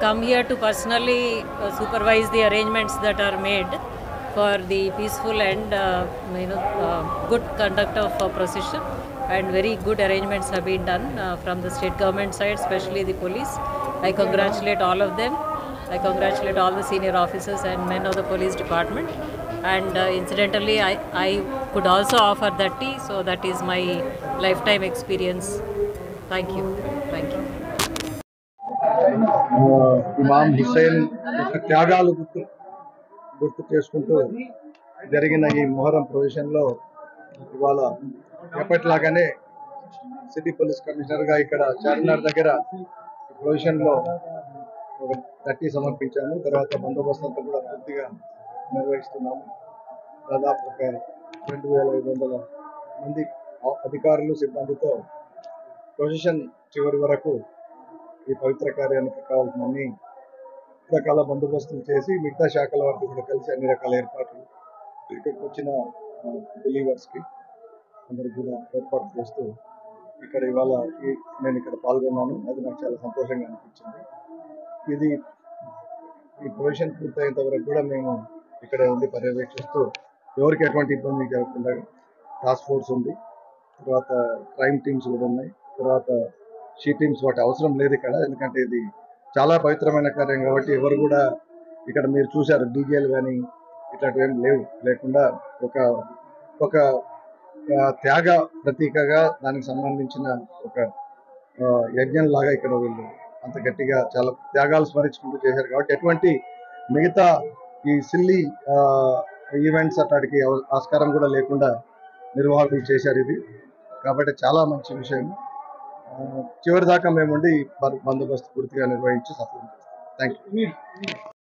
come here to personally uh, supervise the arrangements that are made for the peaceful and uh, you know uh, good conduct of uh, procession and very good arrangements have been done uh, from the state government side especially the police i congratulate all of them i congratulate all the senior officers and men of the police department and uh, incidentally I, I could also offer that tea so that is my lifetime experience thank you thank you ఆ, ఇమాం హుస్సేన్ యొక్క త్యాగాలు గుర్తు గుర్తు చేసుకుంటూ జరిగిన ఈ మొహరం ప్రొవిజన్లో ఇవాళ ఎప్పటిలాగానే సిటీ పోలీస్ కమిషనర్గా ఇక్కడ చార్మినార్ దగ్గర ప్రొవిజన్లో ఒక థర్టీ సమర్పించాము తర్వాత బందోబస్తు అంతా కూడా పూర్తిగా నిర్వహిస్తున్నాము దాదాపు ఒక రెండు వేల ఐదు వందల మంది అధికారులు సిబ్బందితో ప్రొసెషన్ చివరి వరకు ఈ పవిత్ర కార్యానికి కావాల్సిన అన్ని రకాల బందోబస్తులు చేసి మిగతా శాఖల వారికి కూడా కలిసి అన్ని రకాల ఏర్పాట్లు ఇక్కడికి వచ్చిన బిలీవర్స్ కి అందరికి కూడా ఏర్పాటు చేస్తూ ఇక్కడ ఇవాళ ఈ- నేను ఇక్కడ పాల్గొన్నాను అది నాకు చాలా సంతోషంగా అనిపించింది ఇది ఈ ప్రొవిజన్ పూర్తయ్యేంత వరకు కూడా మేము ఇక్కడ ఉండి పర్యవేక్షిస్తూ ఎవరికి ఎటువంటి ఇబ్బంది జరగకుండా టాస్క్ ఫోర్స్ ఉంది తర్వాత క్రైమ్ టీమ్స్ కూడా ఉన్నాయి తర్వాత షీ టీమ్స్ వాటి అవసరం లేదు ఇక్కడ ఎందుకంటే ఇది చాలా పవిత్రమైన కార్యం కాబట్టి ఎవరు కూడా ఇక్కడ మీరు చూశారు డీజేలు కానీ ఇట్లాంటివి ఏం లేవు లేకుండా ఒక ఒక ఆ, త్యాగ ప్రతీకగా దానికి సంబంధించిన ఒక ఆ, యజ్ఞం లాగా ఇక్కడ వీళ్ళు అంత గట్టిగా చాలా త్యాగాలు స్మరించుకుంటూ చేశారు కాబట్టి ఎటువంటి మిగతా ఈ సిల్లీ ఈవెంట్స్ అట్లాంటికి అవ- ఆస్కారం కూడా లేకుండా నిర్వాహకులు చేశారు ఇది కాబట్టి చాలా మంచి విషయం ఆ, చివరి దాకా మేము ఉండి బ- బందోబస్తు పూర్తిగా నిర్వహించి సఫలం థ్యాంక్ యూ